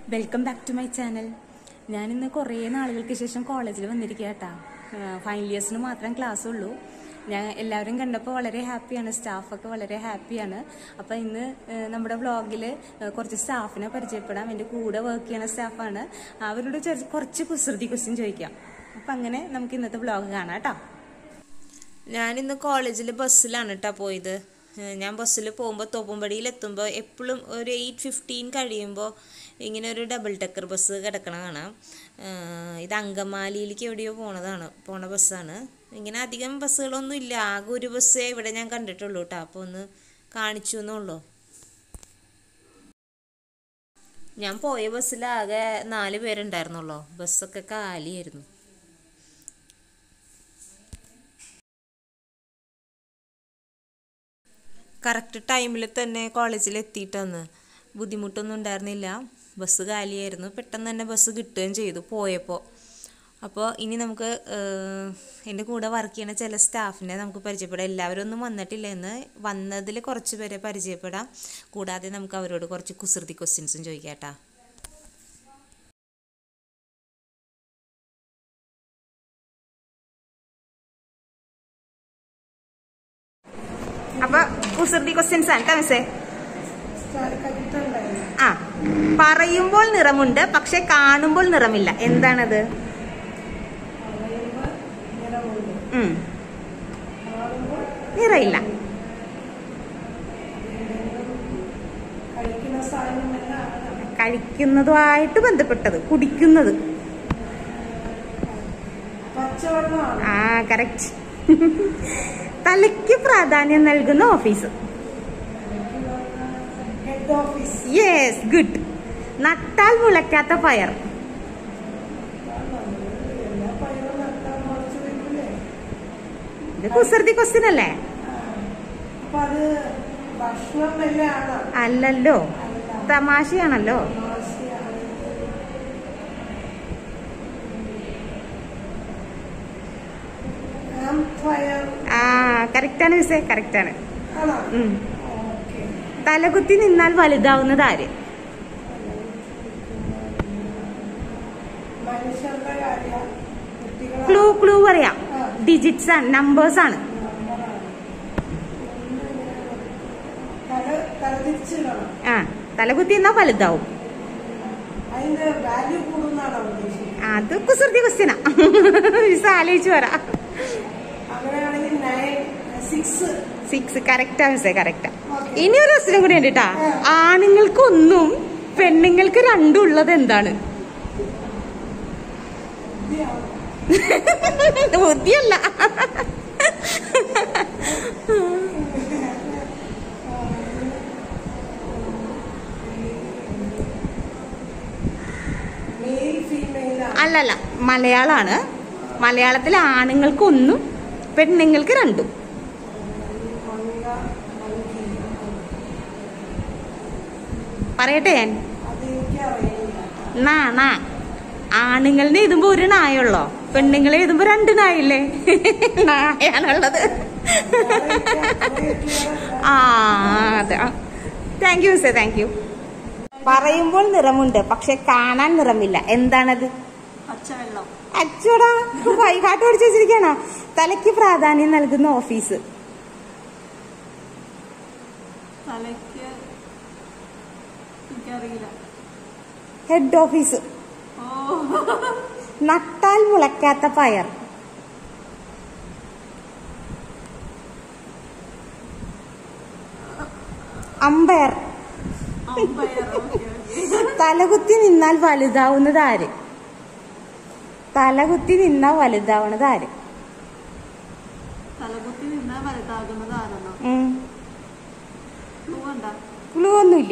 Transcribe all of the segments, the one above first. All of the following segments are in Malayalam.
Welcome back to my channel ഞാനിന്ന് കുറേ നാളുകൾക്ക് ശേഷം കോളേജിൽ വന്നിരിക്കുക കേട്ടാ ഫൈനൽ ഇയേഴ്സിന് മാത്രം ക്ലാസ് ഉള്ളൂ ഞാൻ എല്ലാവരും കണ്ടപ്പോൾ വളരെ ഹാപ്പിയാണ് സ്റ്റാഫൊക്കെ വളരെ ഹാപ്പിയാണ് അപ്പം ഇന്ന് ഏഹ്, നമ്മുടെ വ്ളോഗിൽ കുറച്ച് സ്റ്റാഫിനെ പരിചയപ്പെടാം എൻ്റെ കൂടെ വർക്ക് ചെയ്യുന്ന സ്റ്റാഫാണ് അവരോട് ചെറിയ- കുറച്ച് കുസൃതി ക്വസ്റ്റ്യൻ ചോദിക്കാം അപ്പം അങ്ങനെ നമുക്ക് ഇന്നത്തെ വ്ളോഗ് കാണാം കേട്ടോ ഞാനിന്ന് കോളേജിൽ ബസ്സിലാണ് കേട്ടോ പോയത് ഏഹ് ഞാൻ ബസ്സിൽ പോകുമ്പോൾ തോപ്പുംപടിയിൽ എത്തുമ്പോൾ എപ്പോഴും ഒരു എയ്റ്റ് ഫിഫ്റ്റീൻ കഴിയുമ്പോൾ ഇങ്ങനെ ഒരു ഡബിൾ ഡെക്കർ ബസ് കിടക്കണ കാണാം ഏഹ് ഇത് അങ്കമാലിയിലേക്ക് എവിടെയോ പോണതാണ് പോണ ബസ്സാണ് ഇങ്ങനെ അധികം ബസ്സുകളൊന്നും ഇല്ല ആകെ ഒരു ബസ്സേ ഇവിടെ ഞാൻ കണ്ടിട്ടുള്ളൂ കേട്ടോ അപ്പോൾ ഒന്ന് കാണിച്ചു എന്നുള്ളൂ ഞാൻ പോയ ബസ്സിൽ ആകെ നാല് പേരുണ്ടായിരുന്നുള്ളൂ ബസ്സൊക്കെ കാലിയായിരുന്നു കറക്റ്റ് ടൈമിൽ തന്നെ കോളേജിൽ എത്തിയിട്ടന്ന് ബുദ്ധിമുട്ടൊന്നും ഉണ്ടായിരുന്നില്ല ബസ് കാലിയായിരുന്നു പെട്ടെന്ന് തന്നെ ബസ് കിട്ടുകയും ചെയ്തു പോയപ്പോൾ അപ്പോൾ ഇനി നമുക്ക് ഏഹ്, എൻ്റെ കൂടെ വർക്ക് ചെയ്യുന്ന ചില സ്റ്റാഫിനെ നമുക്ക് പരിചയപ്പെടാം എല്ലാവരും ഒന്നും വന്നിട്ടില്ല എന്ന് വന്നതിൽ കുറച്ച് പേരെ പരിചയപ്പെടാം കൂടാതെ നമുക്ക് അവരോട് കുറച്ച് കുസൃതി ക്വസ്റ്റ്യൻസും ചോദിക്കാം കേട്ടോ അപ്പൊ കുസൃതി ക്വസ്റ്റ്യൻസ് ആണ് കേട്ടോ മിസ്സേ ആ പറയുമ്പോൾ നിറമുണ്ട് പക്ഷെ കാണുമ്പോൾ നിറമില്ല എന്താണത് ഉം. നിറയില്ല കഴിക്കുന്നതുമായിട്ട് ബന്ധപ്പെട്ടത് കുടിക്കുന്നത് ആ കറക്റ്റ് തലയ്ക്ക് പ്രാധാന്യം നൽകുന്ന ഓഫീസ് യെസ് ഗുഡ് നട്ടാൽ മുളയ്ക്കാത്ത പയർ ഇത് കുസൃതി ക്വസ്റ്റ്യൻ അല്ലേ അപ്പൊ അത് ഭക്ഷണം തന്നെയാണ് അല്ലല്ലോ തമാശയാണല്ലോ ഫയർ ആ കറക്റ്റാണ് മിസ്സേ കറക്റ്റാണ് ആണോ ഉം. ഓക്കെ തലകുത്തി നിന്നാൽ വലുതാവുന്നത് ആര് മനുഷ്യരുടെ കാര്യം കുട്ടികളെ ക്ലൂ ക്ലൂ പറയാം ഡിജിറ്റ്സ് ആണ് നമ്പേഴ്സ് ആണ് തല തലതിരിച്ചിടണം ആ തലകുത്തി നിന്നാൽ വലുതാവും അതിന്റെ വാല്യൂ കൂടുന്നാണോ ഉദ്ദേശിക്കുന്നത് അത് കുസൃതി ക്വസ്റ്റ്യനാ മിസ് ആലോചിച്ച് പറ അങ്ങനെയാണെങ്കിൽ നയൻ സിക്സ് സിക്സ് കറക്റ്റാ മിസ്സേ കറക്റ്റാ ഇനി ഒരു ക്വസ്റ്റ്യൻ കൂടി ഉണ്ട് കേട്ടാ ആണുങ്ങൾക്ക് ഒന്നും പെണ്ണുങ്ങൾക്ക് രണ്ടും ഉള്ളത് എന്താണ് ബുദ്ധിയല്ല മെയിൽ ഫീമെയിൽ അല്ലല്ല മലയാളാണ് മലയാളത്തിൽ ആണുങ്ങൾക്ക് ഒന്നും പെണ്ണുങ്ങൾക്ക് രണ്ടും പറയട്ടെ ഞാൻ അത് എനിക്കറിയില്ല നാ നാ ആണുങ്ങളുടെ എഴുതുമ്പോ ഒരു നായുള്ളോ പെണ്ണുങ്ങളെ എഴുതുമ്പോ രണ്ട് നായില്ലേ നായാണുള്ളത് ആ അതെ താങ്ക് യു മിസ്സേ താങ്ക് യു പറയുമ്പോൾ നിറമുണ്ട് പക്ഷെ കാണാൻ നിറമില്ല എന്താണത് പച്ചവെള്ളം അച്ചോടാ വൈകാട്ട് പഠിച്ചു വെച്ചിരിക്കണോ തലയ്ക്ക് പ്രാധാന്യം നൽകുന്ന ഓഫീസ് തലയ്ക്ക് എനിക്കറിയില്ല ഹെഡ് ഓഫീസ് നട്ടാൽ മുളയ്ക്കാത്ത പയർ അമ്പയർ തലകുത്തി നിന്നാൽ വലുതാവുന്നത് ആര് തലകുത്തി നിന്നാൽ വലുതാവുന്നത് ആര് തലകുത്തി നിന്നാൽ വലുതാകുന്നത് ആരാണോ ഉം. ക്ലൂ ഉണ്ടാ ക്ലൂ ഒന്നുമില്ല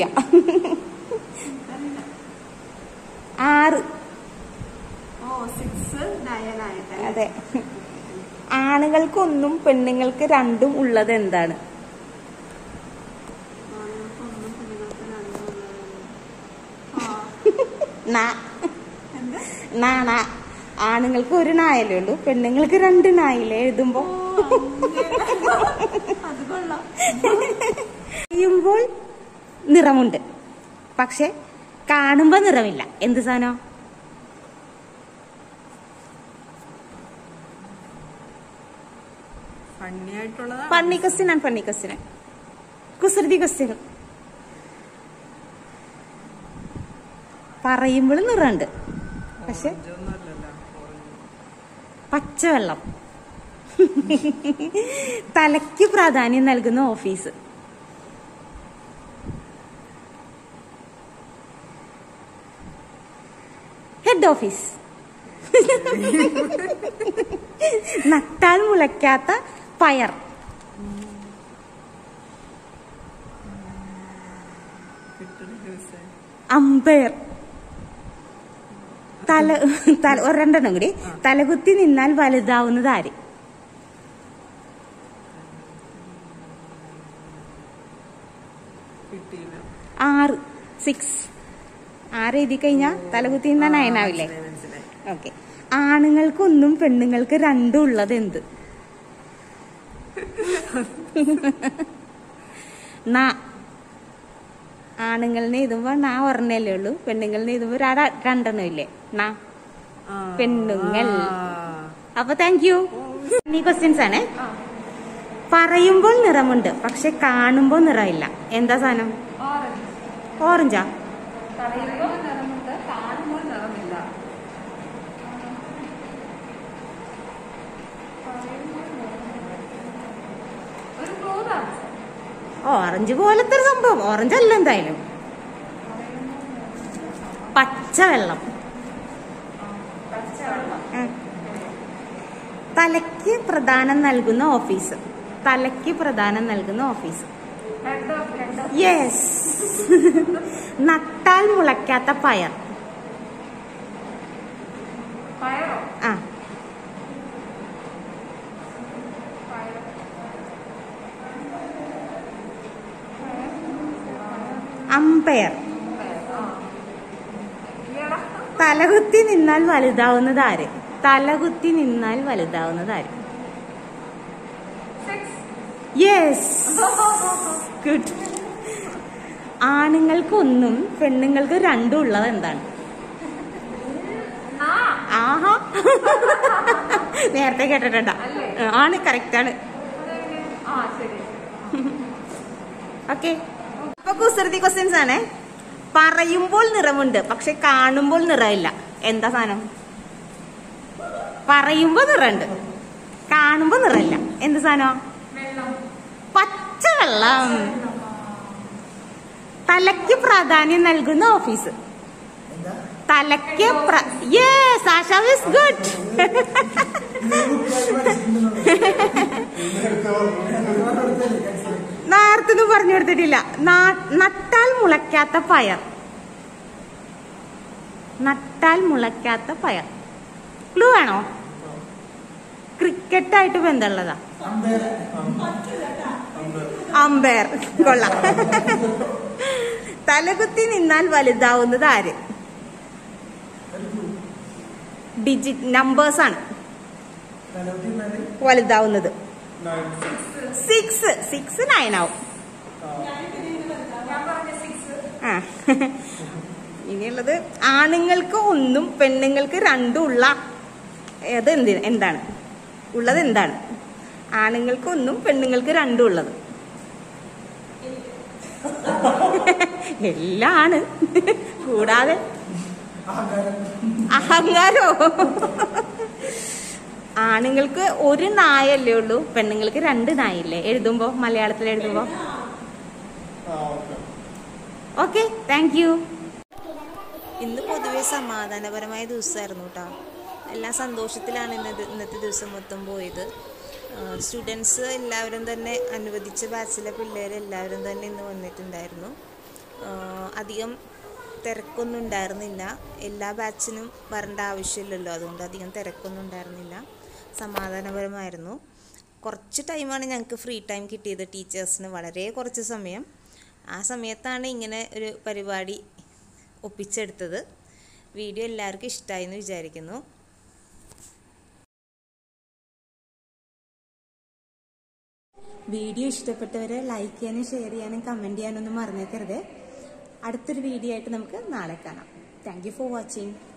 ആറ് ഓ സിക്സ് നയൻ ആയിട്ട് അതെ ആണുങ്ങൾക്കൊന്നും പെണ്ണുങ്ങൾക്ക് രണ്ടും ഉള്ളത് എന്താണ് ആണുങ്ങൾക്കൊന്നും പെണ്ണുങ്ങൾക്ക് രണ്ടും ഉള്ളതാണ്. ആ നാ നാ നാ ആണുങ്ങൾക്ക് ഒരു നായല്ലേ ഉള്ളൂ പെണ്ണുങ്ങൾക്ക് രണ്ട് നായില്ലേ എഴുതുമ്പോ അത് കൊള്ളാം ചെയ്യുമ്പോൾ നിറമുണ്ട് പക്ഷെ കാണുമ്പോ നിറമില്ല എന്ത് സാധനം ഫണ്ണി ആയിട്ടുള്ളതാ ഫണ്ണി ക്വസ്റ്റ്യൻ ആണ് ഫണ്ണി ക്വസ്റ്റ്യൻ കുസൃതി ക്വസ്റ്റ്യൻ പറയുമ്പോൾ നിറമുണ്ട് പക്ഷെ പച്ചവെള്ളം തലയ്ക്ക് പ്രാധാന്യം നൽകുന്ന ഓഫീസ് ഹെഡ് ഓഫീസ് നട്ടാൽ മുളയ്ക്കാത്ത പയർ അമ്പയർ തല തല ഒരെണ്ണം കൂടി തലകുത്തി നിന്നാൽ വലുതാവുന്നത് ആര് കിട്ടിയില്ല ആറ് സിക്സ് ആറ് എഴുതി കഴിഞ്ഞാൽ തലകുത്തി നിന്നാൽ നയനാവില്ലേ മനസ്സിലായി ഓക്കെ ആണുങ്ങൾക്കൊന്നും പെണ്ണുങ്ങൾക്ക് രണ്ടും ഉള്ളത് എന്ത് നാ ആണുങ്ങളിനെ എഴുതുമ്പോ നാ ഒരെണ്ണല്ലേ ഉള്ളൂ പെണ്ണുങ്ങളിനെ എഴുതുമ്പോ ര- രണ്ടെണ്ണം ഇല്ലേ നാ ആ. പെണ്ണുങ്ങൾ ആ. അപ്പൊ താങ്ക് യു ഈ ക്വസ്റ്റ്യൻസ് ആണ് പറയുമ്പോൾ നിറമുണ്ട് പക്ഷെ കാണുമ്പോൾ നിറമില്ല എന്താ സാധനം ഓറഞ്ചാ ഓറഞ്ച് പോലത്തെ ഒരു സംഭവം ഓറഞ്ച് അല്ല എന്തായാലും പച്ചവെള്ളം ഉം. തലയ്ക്ക് പ്രധാനം നൽകുന്ന ഓഫീസ് തലയ്ക്ക് പ്രധാനം നൽകുന്ന ഓഫീസ് യെസ് നട്ടാൽ മുളയ്ക്കാത്ത പയർ ആ അമ്പയർ തലകുത്തി നിന്നാൽ വലുതാവുന്നത് ആര് തലകുത്തി നിന്നാൽ വലുതാവുന്നത് ആര് യെസ് ഗുഡ് ആണുങ്ങൾക്ക് ഒന്നും പെണ്ണുങ്ങൾക്ക് രണ്ടും ഉള്ളത് എന്താണ് ആഹാ നേരത്തെ കേട്ടിട്ടുണ്ടാ ആണ് കറക്റ്റ് ആണ് ഓക്കെ അപ്പൊ കുസൃതി ക്വസ്റ്റ്യൻസ് ആണ് പറയുമ്പോൾ നിറമുണ്ട് പക്ഷെ കാണുമ്പോൾ നിറമില്ല എന്താ സാധനം പറയുമ്പോ നിറമുണ്ട് കാണുമ്പോ നിറമില്ല എന്ത് സാധനം പച്ചവെള്ളം തലയ്ക്ക് പ്രാധാന്യം നൽകുന്ന ഓഫീസ് തലയ്ക്ക് യെസ് ആശ ഇസ് ഗുഡ് നേരത്തൊന്നും പറഞ്ഞു കൊടുത്തിട്ടില്ല നാ- നട്ടാൽ മുളയ്ക്കാത്ത പയർ നട്ടാൽ മുളയ്ക്കാത്ത പയർ ക്ലൂ വേണോ ക്രിക്കറ്റായിട്ട് ബന്ധമുള്ളതാ അമ്പയർ കൊള്ളാം തലകുത്തി നിന്നാൽ വലുതാവുന്നത് ആര് ഡിജിറ്റ് നമ്പേഴ്സ് ആണ് വലുതാവുന്നത് സിക്സ് സിക്സ് നയൻ ആവും ആ ഇനിയുള്ളത് ആണുങ്ങൾക്ക് ഒന്നും പെണ്ണുങ്ങൾക്ക് രണ്ടും ഉള്ള അത് എന്ത് എന്താണ് ഉള്ളത് എന്താണ് ആണുങ്ങൾക്ക് ഒന്നും പെണ്ണുങ്ങൾക്ക് രണ്ടും ഉള്ളത് എല്ലാം ആണ് കൂടാതെ അഹങ്കാരോ ആണുങ്ങൾക്ക് ഒരു നായല്ലേ ഉള്ളൂ പെണ്ണുങ്ങൾക്ക് രണ്ട് നായല്ലേ എഴുതുമ്പോ മലയാളത്തിൽ എഴുതുമ്പോ ഓക്കെ താങ്ക് യു ഇന്ന് പൊതുവെ സമാധാനപരമായ ദിവസമായിരുന്നു കേട്ടോ എല്ലാ സന്തോഷത്തിലാണ് ഇന്നത് ഇന്നത്തെ ദിവസം മൊത്തം പോയത് സ്റ്റുഡൻസ് എല്ലാവരും തന്നെ അനുവദിച്ച ബാച്ചിലെ പിള്ളേർ എല്ലാവരും തന്നെ ഇന്ന് വന്നിട്ടുണ്ടായിരുന്നു ആ, അധികം തിരക്കൊന്നും ഉണ്ടായിരുന്നില്ല എല്ലാ ബാച്ചിനും വരേണ്ട ആവശ്യമില്ലല്ലോ അതുകൊണ്ട് അധികം തിരക്കൊന്നും ഉണ്ടായിരുന്നില്ല സമാധാനപരമായിരുന്നു കുറച്ച് ടൈമാണ് ഞങ്ങൾക്ക് ഫ്രീ ടൈം കിട്ടിയത് ടീച്ചേഴ്സിന് വളരെ കുറച്ച് സമയം ആ സമയത്താണ് ഇങ്ങനെ ഒരു പരിപാടി ഒപ്പിച്ചെടുത്തത് വീഡിയോ എല്ലാവർക്കും ഇഷ്ടമായി എന്ന് വിചാരിക്കുന്നു വീഡിയോ ഇഷ്ടപ്പെട്ടവരെ ലൈക്ക് ചെയ്യാനും ഷെയർ ചെയ്യാനും കമന്റ് ചെയ്യാനൊന്നും മറന്നേക്കരുത് അടുത്തൊരു വീഡിയോ ആയിട്ട് നമുക്ക് നാളെ കാണാം താങ്ക് യു ഫോർ വാച്ചിങ്